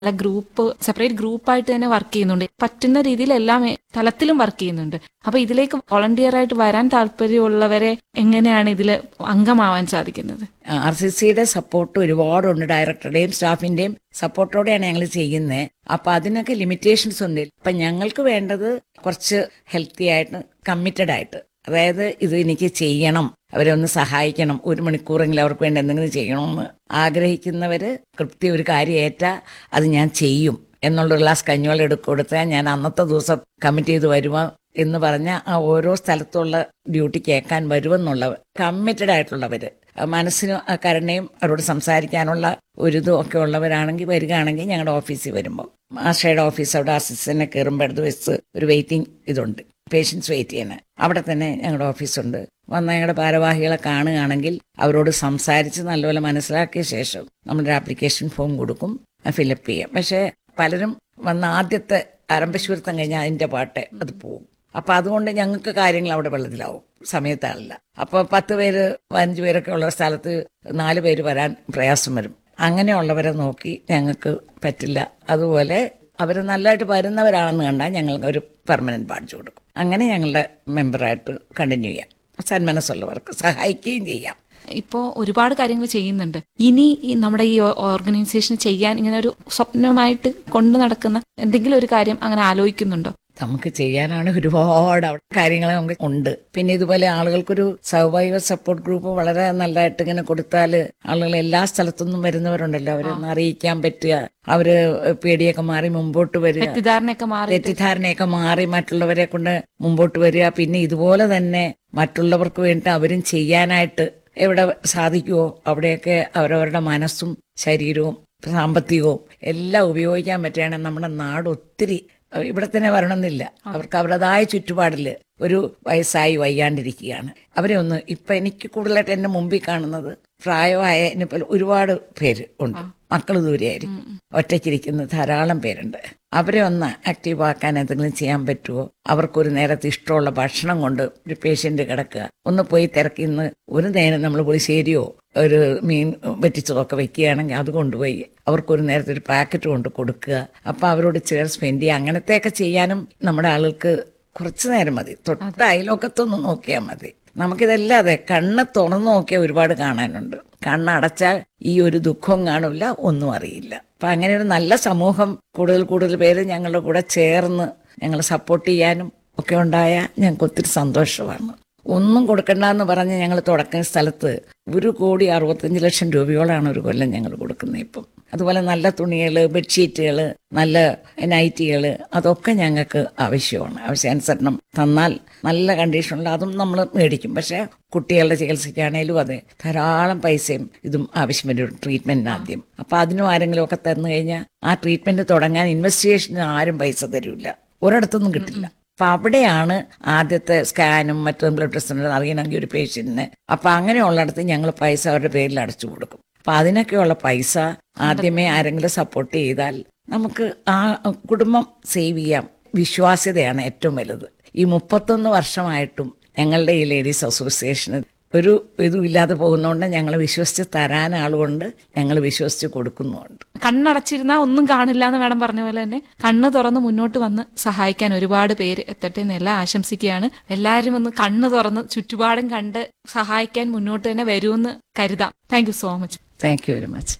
അല്ല group separate ഗ്രൂപ്പായിട്ട് തന്നെ വർക്ക് ചെയ്യുന്നുണ്ട് പറ്റുന്ന രീതിയിൽ എല്ലാ മേ- തലത്തിലും വർക്ക് ചെയ്യുന്നുണ്ട് അപ്പൊ ഇതിലേക്ക് വോളണ്ടിയർ ആയിട്ട് വരാൻ താല്പര്യമുള്ളവരെ എങ്ങനെയാണ് ഇതിൽ അംഗമാവാൻ സാധിക്കുന്നത് ആർ സി സിയുടെ സപ്പോർട്ട് ഒരുപാടുണ്ട് ഡയറക്ടറുടെയും സ്റ്റാഫിന്റെയും സപ്പോർട്ടോടെയാണ് ഞങ്ങൾ ചെയ്യുന്നത് അപ്പൊ അതിനൊക്കെ ലിമിറ്റേഷൻസ് ഉണ്ട് ഇപ്പൊ ഞങ്ങൾക്ക് വേണ്ടത് കുറച്ച് ഹെൽത്തി ആയിട്ട് കമ്മിറ്റഡ് ആയിട്ട് അതായത് ഇത് എനിക്ക് ചെയ്യണം അവരെ ഒന്ന് സഹായിക്കണം ഒരു മണിക്കൂറെങ്കിലും അവർക്ക് വേണ്ടി എന്തെങ്കിലും ചെയ്യണമെന്ന് ആഗ്രഹിക്കുന്നവര് കൃത്യം ഒരു കാര്യം ഏറ്റാ അത് ഞാൻ ചെയ്യും എന്നുള്ള ഒരു ഗ്ലാസ് കഞ്ഞിവെള്ളം എടുക്ക കൊടുത്താൽ ഞാൻ അന്നത്തെ ദിവസം കമ്മിറ്റ് ചെയ്ത് വരുമോ എന്ന് പറഞ്ഞ ആ ഓരോ സ്ഥലത്തുള്ള ഡ്യൂട്ടി കേൾക്കാൻ വരുമെന്നുള്ളവർ കമ്മിറ്റഡ് ആയിട്ടുള്ളവര് ആ മനസ്സിന് ആ കരുണയും അവരോട് സംസാരിക്കാനുള്ള ഒരു ഇതും ഒക്കെ ഉള്ളവരാണെങ്കിൽ വരികയാണെങ്കിൽ ഞങ്ങളുടെ ഓഫീസിൽ വരുമ്പോൾ ആശയുടെ ഓഫീസ് അവിടെ അസിസ്റ്റന്റിനെ കയറുമ്പോൾ ഇടത് വെച്ച് ഒരു വെയിറ്റിംഗ് ഇതുണ്ട് പേഷ്യൻസ് വെയിറ്റ് ചെയ്യണ അവിടെ തന്നെ ഞങ്ങളുടെ ഓഫീസുണ്ട് വന്ന ഞങ്ങളുടെ ഭാരവാഹികളെ കാണുകയാണെങ്കിൽ അവരോട് സംസാരിച്ച് നല്ലപോലെ മനസ്സിലാക്കിയ ശേഷം നമ്മുടെ ആപ്ലിക്കേഷൻ ഫോം കൊടുക്കും ഫിലപ്പ് ചെയ്യാം പക്ഷേ പലരും വന്ന ആദ്യത്തെ ആരംഭശൂരത്തം കഴിഞ്ഞാൽ അതിന്റെ പാട്ട് അത് പോവും അപ്പൊ അതുകൊണ്ട് ഞങ്ങൾക്ക് കാര്യങ്ങൾ അവിടെ വെള്ളത്തിലാവും സമയത്താളില്ല അപ്പൊ പത്ത് പേര് പതിനഞ്ച് പേരൊക്കെ ഉള്ള സ്ഥലത്ത് നാല് പേര് വരാൻ പ്രയാസം വരും അങ്ങനെയുള്ളവരെ നോക്കി ഞങ്ങൾക്ക് പറ്റില്ല അതുപോലെ അവർ നല്ലതായിട്ട് വരുന്നവരാണെന്ന് കണ്ടാൽ ഞങ്ങൾ ഒരു പെർമനന്റ് ബാഡ്ജ് കൊടുക്കും അങ്ങനെ ഞങ്ങളുടെ മെമ്പറായിട്ട് കണ്ടിന്യൂ ചെയ്യാം സന്മനസ്സുള്ളവർക്ക് സഹായിക്കുകയും ചെയ്യാം ഇപ്പോൾ ഒരുപാട് കാര്യങ്ങൾ ചെയ്യുന്നുണ്ട് ഇനി ഈ നമ്മുടെ ഈ ഓർഗനൈസേഷൻ ചെയ്യാൻ ഇങ്ങനെ ഒരു സ്വപ്നമായിട്ട് കൊണ്ടു നടക്കുന്ന എന്തെങ്കിലും ഒരു കാര്യം അങ്ങനെ ആലോചിക്കുന്നുണ്ടോ നമുക്ക് ചെയ്യാനാണ് ഒരുപാട് അവിടെ കാര്യങ്ങൾ നമുക്ക് ഉണ്ട് പിന്നെ ഇതുപോലെ ആളുകൾക്കൊരു സർവൈവർ സപ്പോർട്ട് ഗ്രൂപ്പ് വളരെ നല്ലതായിട്ട് ഇങ്ങനെ കൊടുത്താൽ ആളുകൾ എല്ലാ സ്ഥലത്തുനിന്നും വരുന്നവരുണ്ടല്ലോ അവരൊന്ന് അറിയിക്കാൻ പറ്റുക അവര് പേടിയൊക്കെ മാറി മുമ്പോട്ട് വരിക തെറ്റിദ്ധാരണയൊക്കെ മാറി തെറ്റിദ്ധാരണയൊക്കെ മാറി മറ്റുള്ളവരെ കൊണ്ട് മുമ്പോട്ട് വരിക പിന്നെ ഇതുപോലെ തന്നെ മറ്റുള്ളവർക്ക് വേണ്ടി അവരും ചെയ്യാനായിട്ട് എവിടെ സാധിക്കുമോ അവിടെയൊക്കെ അവരവരുടെ മനസ്സും ശരീരവും സാമ്പത്തികവും എല്ലാം ഉപയോഗിക്കാൻ പറ്റുകയാണെങ്കിൽ നമ്മുടെ നാട് ഒത്തിരി അഹ് ഇവിടെ തന്നെ വരണമെന്നില്ല അവർക്ക് അവരുടേതായ ചുറ്റുപാടില് ഒരു വയസ്സായി വയ്യാണ്ടിരിക്കുകയാണ് അവരെ ഒന്ന് ഇപ്പൊ എനിക്ക് കൂടുതലായിട്ട് എന്റെ മുമ്പിൽ കാണുന്നത് പ്രായമായ എന്നെ പോലെ ഒരുപാട് പേര് ഉണ്ട് മക്കൾ ദൂരെയായിരിക്കും ഒറ്റയ്ക്കിരിക്കുന്ന ധാരാളം പേരുണ്ട് അവരെ ഒന്ന് ആക്റ്റീവ് ആക്കാൻ എന്തെങ്കിലും ചെയ്യാൻ പറ്റുമോ അവർക്കൊരു നേരത്തെ ഇഷ്ടമുള്ള ഭക്ഷണം കൊണ്ട് ഒരു പേഷ്യന്റ് കിടക്കുക ഒന്ന് പോയി തിരക്കി ഇന്ന് ഒരു നേരം നമ്മൾ പുളിശ്ശേരിയോ ഒരു മീൻ വെറ്റിച്ചതൊക്കെ വെക്കുകയാണെങ്കിൽ അത് കൊണ്ടുപോയി അവർക്കൊരു നേരത്തെ ഒരു പാക്കറ്റ് കൊണ്ട് കൊടുക്കുക അപ്പൊ അവരോട് ചേർ സ്പെൻഡ് ചെയ്യുക അങ്ങനത്തെയൊക്കെ ചെയ്യാനും നമ്മുടെ ആളുകൾക്ക് കുറച്ചു നേരം മതി തൊട്ട് അയലോക്കത്തൊന്ന് നോക്കിയാൽ മതി നമുക്കിതെല്ലാം അതെ കണ്ണ് തുറന്നു നോക്കിയാൽ ഒരുപാട് കാണാനുണ്ട് കണ്ണടച്ചാൽ ഈ ഒരു ദുഃഖവും കാണില്ല ഒന്നും അറിയില്ല അപ്പൊ അങ്ങനെ ഒരു നല്ല സമൂഹം കൂടുതൽ കൂടുതൽ പേര് ഞങ്ങളുടെ കൂടെ ചേർന്ന് ഞങ്ങളെ സപ്പോർട്ട് ചെയ്യാനും ഒക്കെ ഉണ്ടായ ഞങ്ങൾക്ക് ഒത്തിരി സന്തോഷമാണ് ഒന്നും കൊടുക്കണ്ടെന്ന് പറഞ്ഞ് ഞങ്ങൾ തുടക്കുന്ന സ്ഥലത്ത് ഒരു കോടി അറുപത്തഞ്ച് ലക്ഷം രൂപയോളാണ് ഒരു കൊല്ലം ഞങ്ങൾ കൊടുക്കുന്നത് ഇപ്പം അതുപോലെ നല്ല തുണികൾ ബെഡ്ഷീറ്റുകൾ നല്ല നൈറ്റികൾ അതൊക്കെ ഞങ്ങൾക്ക് ആവശ്യമാണ് ആവശ്യാനുസരണം തന്നാൽ നല്ല കണ്ടീഷനുള്ള അതും നമ്മൾ മേടിക്കും പക്ഷേ കുട്ടികളുടെ ചികിത്സയ്ക്കാണേലും അതെ ധാരാളം പൈസയും ഇതും ആവശ്യം വരും ട്രീറ്റ്മെന്റിന് ആദ്യം അപ്പൊ അതിനും ആരെങ്കിലും ഒക്കെ തന്നു കഴിഞ്ഞാൽ ആ ട്രീറ്റ്മെന്റ് തുടങ്ങാൻ ഇൻവെസ്റ്റിഗേഷന് ആരും പൈസ തരില്ല ഒരിടത്തൊന്നും കിട്ടില്ല അപ്പൊ അവിടെയാണ് ആദ്യത്തെ സ്കാനും മറ്റും ബ്ലഡ് ടെസ്റ്റും അറിയണമെങ്കിൽ ഒരു പേഷ്യന്റിന് അപ്പൊ അങ്ങനെയുള്ളിടത്ത് ഞങ്ങൾ പൈസ അവരുടെ പേരിൽ അടച്ചു കൊടുക്കും അപ്പൊ അതിനൊക്കെയുള്ള പൈസ ആദ്യമേ ആരെങ്കിലും സപ്പോർട്ട് ചെയ്താൽ നമുക്ക് ആ കുടുംബം സേവ് ചെയ്യാം വിശ്വാസ്യതയാണ് ഏറ്റവും വലുത് ഈ മുപ്പത്തൊന്ന് വർഷമായിട്ടും ഞങ്ങളുടെ ഈ ലേഡീസ് അസോസിയേഷന് ഒരു ഇതും ഇല്ലാതെ പോകുന്നതുകൊണ്ട് ഞങ്ങൾ വിശ്വസിച്ച് തരാൻ ആളുകൊണ്ട് ഞങ്ങൾ വിശ്വസിച്ച് കൊടുക്കുന്നുമുണ്ട് കണ്ണടച്ചിരുന്നാൽ ഒന്നും കാണില്ല എന്ന് മാഡം പറഞ്ഞ പോലെ തന്നെ കണ്ണ് തുറന്ന് മുന്നോട്ട് വന്ന് സഹായിക്കാൻ ഒരുപാട് പേര് എത്തട്ടെ എന്ന് എല്ലാം ആശംസിക്കുകയാണ് എല്ലാവരും ഒന്ന് കണ്ണ് തുറന്ന് ചുറ്റുപാടും കണ്ട് സഹായിക്കാൻ മുന്നോട്ട് തന്നെ വരുമെന്ന് കരുതാം thank you so much thank you very much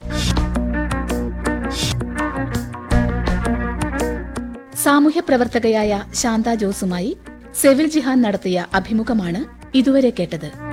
സാമൂഹ്യ പ്രവർത്തകയായ ശാന്ത ജോസുമായി സെവിൽ ജിഹാൻ നടത്തിയ അഭിമുഖമാണ് ഇതുവരെ കേട്ടത്